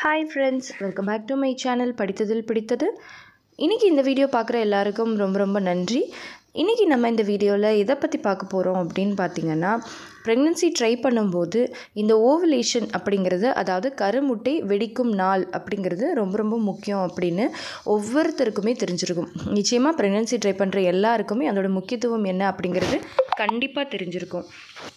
hi friends welcome back to my channel படித்ததில் பிடித்தது இன்றைக்கி இந்த வீடியோ பார்க்குற எல்லாருக்கும் ரொம்ப ரொம்ப நன்றி இன்றைக்கி நம்ம இந்த வீடியோவில் எதை பற்றி பார்க்க போகிறோம் அப்படின்னு பார்த்தீங்கன்னா ப்ரெக்னென்சி ட்ரை பண்ணும்போது இந்த ஓவலேஷன் அப்படிங்கிறது அதாவது கருமுட்டை வெடிக்கும் நாள் அப்படிங்கிறது ரொம்ப ரொம்ப முக்கியம் அப்படின்னு ஒவ்வொருத்தருக்குமே தெரிஞ்சிருக்கும் நிச்சயமாக ப்ரெக்னென்சி ட்ரை பண்ணுற எல்லாருக்குமே அதோட முக்கியத்துவம் என்ன அப்படிங்கிறது கண்டிப்பாக தெரிஞ்சிருக்கும்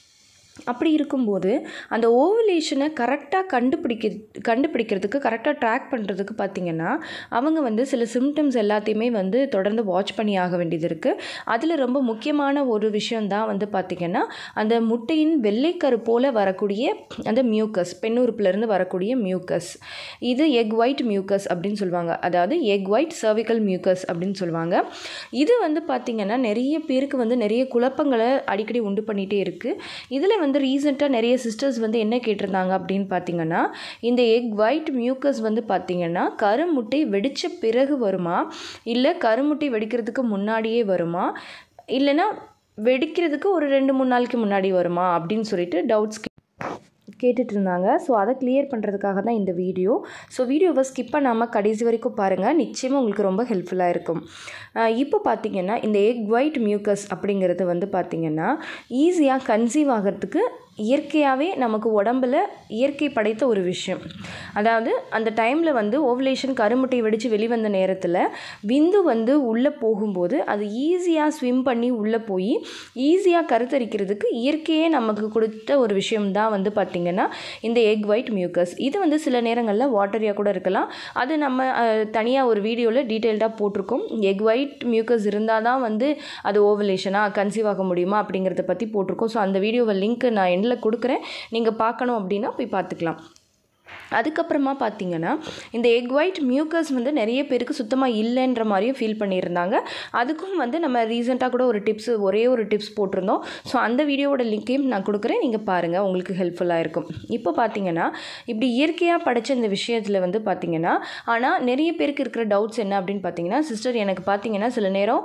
அப்படி இருக்கும்போது அந்த ஓவலேஷனை கரெக்டாக கண்டுபிடிக்க கண்டுபிடிக்கிறதுக்கு கரெக்டாக ட்ராக் பண்ணுறதுக்கு பார்த்திங்கன்னா அவங்க வந்து சில சிம்டம்ஸ் எல்லாத்தையுமே வந்து தொடர்ந்து வாட்ச் பண்ணி ஆக வேண்டியது இருக்குது அதில் ரொம்ப முக்கியமான ஒரு விஷயந்தான் வந்து பார்த்திங்கன்னா அந்த முட்டையின் வெள்ளைக்கரு போல் வரக்கூடிய அந்த மியூக்கஸ் பெண்ணுறுப்புலேருந்து வரக்கூடிய மியூக்கஸ் இது எக் ஒயிட் மியூக்கஸ் அப்படின்னு சொல்லுவாங்க அதாவது எக் ஒயிட் சர்விக்கல் மியூக்கஸ் அப்படின்னு சொல்லுவாங்க இது வந்து பார்த்திங்கன்னா நிறைய பேருக்கு வந்து நிறைய குழப்பங்களை அடிக்கடி உண்டு பண்ணிகிட்டே இருக்குது இதில் வந்து ரீசெண்டாக நிறைய சிஸ்டர்ஸ் வந்து என்ன கேட்டிருந்தாங்க அப்படின்னு பார்த்தீங்கன்னா இந்த எக் ஒயிட் மியூக்கஸ் வந்து பார்த்தீங்கன்னா கருமுட்டை வெடித்த பிறகு வருமா இல்லை கருமுட்டை வெடிக்கிறதுக்கு முன்னாடியே வருமா இல்லைன்னா வெடிக்கிறதுக்கு ஒரு ரெண்டு மூணு நாளைக்கு முன்னாடி வருமா அப்படின்னு சொல்லிட்டு டவுட்ஸ் கேட்டுட்டு இருந்தாங்க ஸோ அதை கிளியர் பண்ணுறதுக்காக தான் இந்த வீடியோ ஸோ வீடியோவை ஸ்கிப் பண்ணாமல் கடைசி வரைக்கும் பாருங்கள் நிச்சயமாக உங்களுக்கு ரொம்ப ஹெல்ப்ஃபுல்லாக இருக்கும் இப்போ பார்த்தீங்கன்னா இந்த எக் ஒயிட் மியூக்கஸ் அப்படிங்கிறது வந்து பார்த்திங்கன்னா ஈஸியாக கன்சீவ் ஆகிறதுக்கு இயற்கையாகவே நமக்கு உடம்பில் இயற்கை படைத்த ஒரு விஷயம் அதாவது அந்த டைமில் வந்து ஓவலேஷன் கருமுட்டை வெடித்து வெளிவந்த நேரத்தில் விந்து வந்து உள்ளே போகும்போது அது ஈஸியாக ஸ்விம் பண்ணி உள்ளே போய் ஈஸியாக கருத்தரிக்கிறதுக்கு இயற்கையே நமக்கு கொடுத்த ஒரு விஷயம் தான் வந்து பார்த்திங்கன்னா இந்த எக் ஒயிட் மியூக்கஸ் இது வந்து சில நேரங்களில் வாட்டரியாக கூட இருக்கலாம் அது நம்ம தனியாக ஒரு வீடியோவில் டீட்டெயில்டாக போட்டிருக்கோம் எக் ஒயிட் மியூக்கஸ் இருந்தால் தான் வந்து அது ஓவலேஷனாக கன்சீவ் ஆக முடியுமா அப்படிங்கிறத பற்றி போட்டிருக்கோம் ஸோ அந்த வீடியோவை லிங்க் நான் எண்டில் கொடுக்குறேன் நீங்கள் பார்க்கணும் அப்படின்னா போய் பார்த்துக்கலாம் அதுக்கப்புறமா பார்த்தீங்கன்னா இந்த எக் ஒயிட் மியூக்கஸ் வந்து நிறைய பேருக்கு சுத்தமாக இல்லைன்ற மாதிரியும் ஃபீல் பண்ணியிருந்தாங்க அதுக்கும் வந்து நம்ம ரீசெண்டாக கூட ஒரு டிப்ஸ் ஒரே ஒரு டிப்ஸ் போட்டிருந்தோம் ஸோ அந்த வீடியோவோட லிங்க்கையும் நான் கொடுக்குறேன் நீங்கள் பாருங்கள் உங்களுக்கு ஹெல்ப்ஃபுல்லாக இருக்கும் இப்போ பார்த்தீங்கன்னா இப்படி இயற்கையாக படித்த இந்த விஷயத்தில் வந்து பார்த்தீங்கன்னா ஆனால் நிறைய பேருக்கு இருக்கிற டவுட்ஸ் என்ன அப்படின்னு பார்த்தீங்கன்னா சிஸ்டர் எனக்கு பார்த்தீங்கன்னா சில நேரம்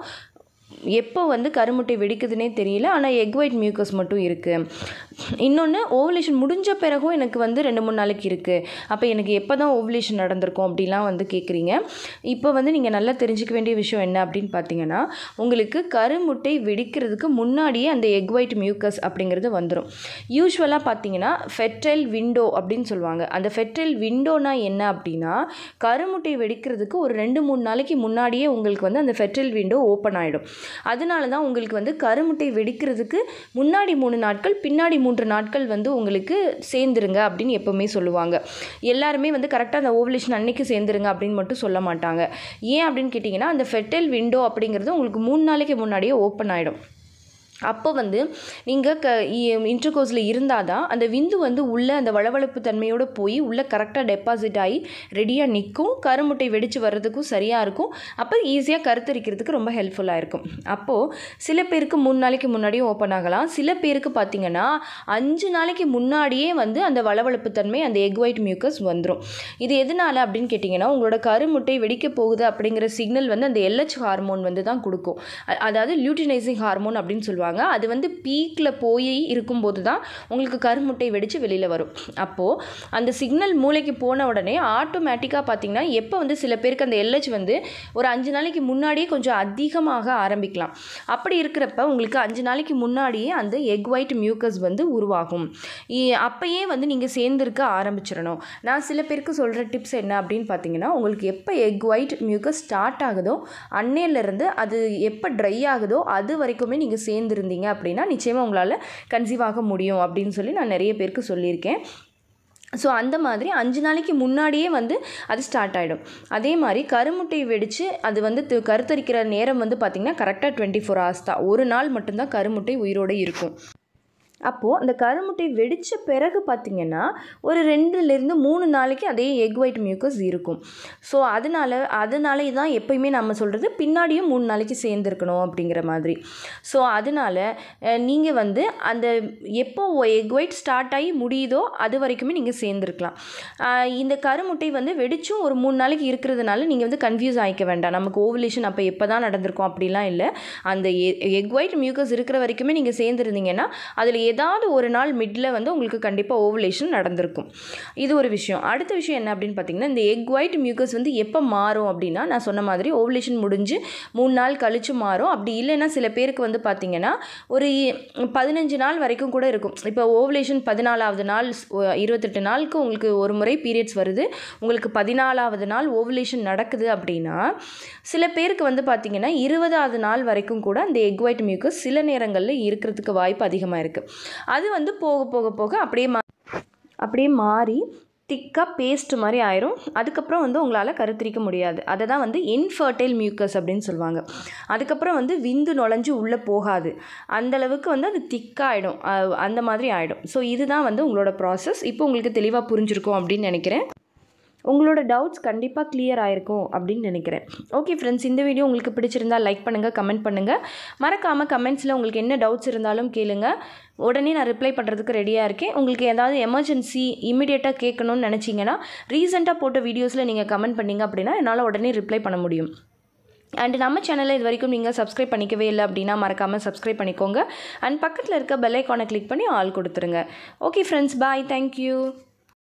எப்போ வந்து கருமுட்டை வெடிக்குதுன்னே தெரியல ஆனால் எக் ஒயிட் மியூக்கஸ் மட்டும் இருக்குது இன்னொன்று ஓவலேஷன் முடிஞ்ச பிறகும் எனக்கு வந்து ரெண்டு மூணு நாளைக்கு இருக்குது அப்போ எனக்கு எப்போ தான் ஓவலேஷன் நடந்திருக்கும் அப்படிலாம் வந்து கேட்குறீங்க இப்போ வந்து நீங்கள் நல்லா தெரிஞ்சுக்க வேண்டிய விஷயம் என்ன அப்படின்னு பார்த்தீங்கன்னா உங்களுக்கு கருமுட்டை வெடிக்கிறதுக்கு முன்னாடியே அந்த எக் ஒயிட் மியூக்கஸ் அப்படிங்கிறது வந்துடும் யூஸ்வலாக பார்த்தீங்கன்னா ஃபெட்ரைல் விண்டோ அப்படின்னு சொல்லுவாங்க அந்த ஃபெட்ரைல் விண்டோனா என்ன அப்படின்னா கருமுட்டை வெடிக்கிறதுக்கு ஒரு ரெண்டு மூணு நாளைக்கு முன்னாடியே உங்களுக்கு வந்து அந்த ஃபெட்ரைல் விண்டோ ஓப்பன் ஆகிடும் அதனால தான் உங்களுக்கு வந்து கருமுட்டை வெடிக்கிறதுக்கு முன்னாடி மூணு நாட்கள் பின்னாடி மூன்று நாட்கள் வந்து உங்களுக்கு சேர்ந்துருங்க அப்படின்னு எப்போவுமே சொல்லுவாங்க எல்லாருமே வந்து கரெக்டாக அந்த ஓவலேஷன் அன்னைக்கு சேர்ந்துருங்க அப்படின்னு மட்டும் சொல்ல மாட்டாங்க ஏன் அப்படின்னு கேட்டிங்கன்னா அந்த ஃபெட்டல் விண்டோ அப்படிங்கிறது உங்களுக்கு மூணு நாளைக்கு முன்னாடியே ஓப்பன் ஆகிடும் அப்போ வந்து நீங்கள் க இன்டர்கோர்ஸில் இருந்தால் தான் அந்த விந்து வந்து உள்ளே அந்த வளவளப்பு தன்மையோடு போய் உள்ளே கரெக்டாக டெபாசிட் ஆகி ரெடியாக நிற்கும் கருமுட்டை வெடித்து வர்றதுக்கும் சரியாக இருக்கும் அப்போ ஈஸியாக கருத்தரிக்கிறதுக்கு ரொம்ப ஹெல்ப்ஃபுல்லாக இருக்கும் அப்போது சில பேருக்கு மூணு நாளைக்கு முன்னாடியும் ஓப்பன் ஆகலாம் சில பேருக்கு பார்த்திங்கன்னா அஞ்சு நாளைக்கு முன்னாடியே வந்து அந்த வளவளப்பு தன்மை அந்த எக் ஒயிட் மியூக்கஸ் வந்துடும் இது எதனால் அப்படின்னு கேட்டிங்கன்னா உங்களோட கருமுட்டை வெடிக்க போகுது அப்படிங்கிற சிக்னல் வந்து அந்த எல்ஹெச் ஹார்மோன் வந்து தான் கொடுக்கும் அதாவது லியூட்டினைசிங் ஹார்மோன் அப்படின்னு சொல்லுவாங்க சொல்லுவாங்க அது வந்து பீக்கில் போய் இருக்கும்போது தான் உங்களுக்கு கருமுட்டை வெடித்து வெளியில் வரும் அப்போது அந்த சிக்னல் மூளைக்கு போன உடனே ஆட்டோமேட்டிக்காக பார்த்தீங்கன்னா எப்போ வந்து சில பேருக்கு அந்த எல்ஹெச் வந்து ஒரு அஞ்சு நாளைக்கு முன்னாடியே கொஞ்சம் அதிகமாக ஆரம்பிக்கலாம் அப்படி இருக்கிறப்ப உங்களுக்கு அஞ்சு நாளைக்கு முன்னாடியே அந்த எக் ஒயிட் மியூக்கஸ் வந்து உருவாகும் அப்பயே வந்து நீங்கள் சேர்ந்துருக்க ஆரம்பிச்சிடணும் நான் சில பேருக்கு சொல்கிற டிப்ஸ் என்ன அப்படின்னு பார்த்தீங்கன்னா உங்களுக்கு எப்போ எக் ஒயிட் மியூக்கஸ் ஸ்டார்ட் ஆகுதோ அன்னையிலேருந்து அது எப்போ ட்ரை ஆகுதோ அது வரைக்குமே நீங்கள் சேர்ந்து இருந்தீங்க அப்படின்னா நிச்சயமாக உங்களால் கன்சீவ் ஆக முடியும் அப்படின்னு சொல்லி நான் நிறைய பேருக்கு சொல்லியிருக்கேன் ஸோ அந்த மாதிரி அஞ்சு நாளைக்கு முன்னாடியே வந்து அது ஸ்டார்ட் ஆகிடும் அதே மாதிரி கருமுட்டை வெடித்து அது வந்து கருத்தரிக்கிற நேரம் வந்து பார்த்திங்கன்னா கரெக்டாக டுவெண்ட்டி ஃபோர் ஹவர்ஸ் தான் ஒரு நாள் மட்டும்தான் கருமுட்டை உயிரோடு இருக்கும் அப்போது அந்த கருமுட்டை வெடித்த பிறகு பார்த்திங்கன்னா ஒரு ரெண்டுலேருந்து மூணு நாளைக்கு அதே எக் ஒயிட் மியூக்கஸ் இருக்கும் ஸோ அதனால் அதனால தான் எப்பயுமே நம்ம சொல்கிறது பின்னாடியும் மூணு நாளைக்கு சேர்ந்துருக்கணும் அப்படிங்கிற மாதிரி ஸோ அதனால் நீங்கள் வந்து அந்த எப்போ எக் ஒயிட் ஸ்டார்ட் ஆகி முடியுதோ அது வரைக்குமே நீங்கள் சேர்ந்துருக்கலாம் இந்த கருமுட்டை வந்து வெடிச்சும் ஒரு மூணு நாளைக்கு இருக்கிறதுனால நீங்கள் வந்து கன்ஃபியூஸ் ஆகிக்க வேண்டாம் நமக்கு ஓவலேஷன் அப்போ எப்போ தான் நடந்திருக்கும் அப்படிலாம் இல்லை அந்த எக் ஒயிட் மியூக்கஸ் இருக்கிற வரைக்குமே நீங்கள் சேர்ந்துருந்தீங்கன்னா அதில் ஏதாவது ஒரு நாள் மிடில் வந்து உங்களுக்கு கண்டிப்பாக ஓவலேஷன் நடந்திருக்கும் இது ஒரு விஷயம் அடுத்த விஷயம் என்ன அப்படின்னு பார்த்தீங்கன்னா இந்த எக் ஒயிட் மியூக்கஸ் வந்து எப்போ மாறும் அப்படின்னா நான் சொன்ன மாதிரி ஓவலேஷன் முடிஞ்சு மூணு நாள் கழிச்சு மாறும் அப்படி இல்லைன்னா சில பேருக்கு வந்து பார்த்தீங்கன்னா ஒரு பதினஞ்சு நாள் வரைக்கும் கூட இருக்கும் இப்போ ஓவலேஷன் பதினாலாவது நாள் ஒ- இருபத்தெட்டு நாளுக்கு உங்களுக்கு ஒரு முறை பீரியட்ஸ் வருது உங்களுக்கு பதினாலாவது நாள் ஓவலேஷன் நடக்குது அப்படின்னா சில பேருக்கு வந்து பார்த்தீங்கன்னா இருபதாவது நாள் வரைக்கும் கூட அந்த எக் ஒயிட் மியூக்கஸ் சில நேரங்களில் இருக்கிறதுக்கு வாய்ப்பு அதிகமாக இருக்குது அது வந்து போக போக போக அப்படியே மா அப்படியே மாறி திக்காக பேஸ்ட் மாதிரி ஆயிரும் அதுக்கப்புறம் வந்து உங்களால் கருத்தரிக்க முடியாது அதை தான் வந்து இன்ஃபர்டைல் மியூக்கஸ் அப்படின்னு சொல்லுவாங்க அதுக்கப்புறம் வந்து விந்து நுழைஞ்சு உள்ளே போகாது அந்தளவுக்கு வந்து அது திக்காகிடும் அந்த மாதிரி ஆகிடும் ஸோ இதுதான் வந்து உங்களோட ப்ராசஸ் இப்போ உங்களுக்கு தெளிவாக புரிஞ்சிருக்கும் அப்படின்னு நினைக்கிறேன் உங்களோட டவுட்ஸ் கண்டிப்பாக clear ஆயிருக்கும் அப்படின்னு நினைக்கிறேன் ஓகே ஃப்ரெண்ட்ஸ் இந்த வீடியோ உங்களுக்கு பிடிச்சிருந்தா லைக் பண்ணுங்கள் கமெண்ட் பண்ணுங்கள் மறக்காமல் கமெண்ட்ஸில் உங்களுக்கு என்ன டவுட்ஸ் இருந்தாலும் கேளுங்க உடனே நான் ரிப்ளை பண்ணுறதுக்கு ரெடியாக இருக்கேன் உங்களுக்கு ஏதாவது எமர்ஜென்சி இமிடியேட்டாக கேட்கணும்னு நினச்சிங்கன்னா ரீசெண்டாக போட்ட வீடியோஸில் நீங்கள் கமெண்ட் பண்ணீங்க அப்படின்னா என்னால் உடனே ரிப்ளை பண்ண முடியும் அண்ட் நம்ம சேனலை இது வரைக்கும் நீங்கள் சப்ஸ்கிரைப் பண்ணிக்கவே இல்லை அப்படின்னா மறக்காமல் சப்ஸ்கிரைப் பண்ணிக்கோங்க அண்ட் பக்கத்தில் இருக்க பெல் ஐக்கானை கிளிக் பண்ணி ஆல் கொடுத்துருங்க ஓகே ஃப்ரெண்ட்ஸ் பாய் தேங்க்யூ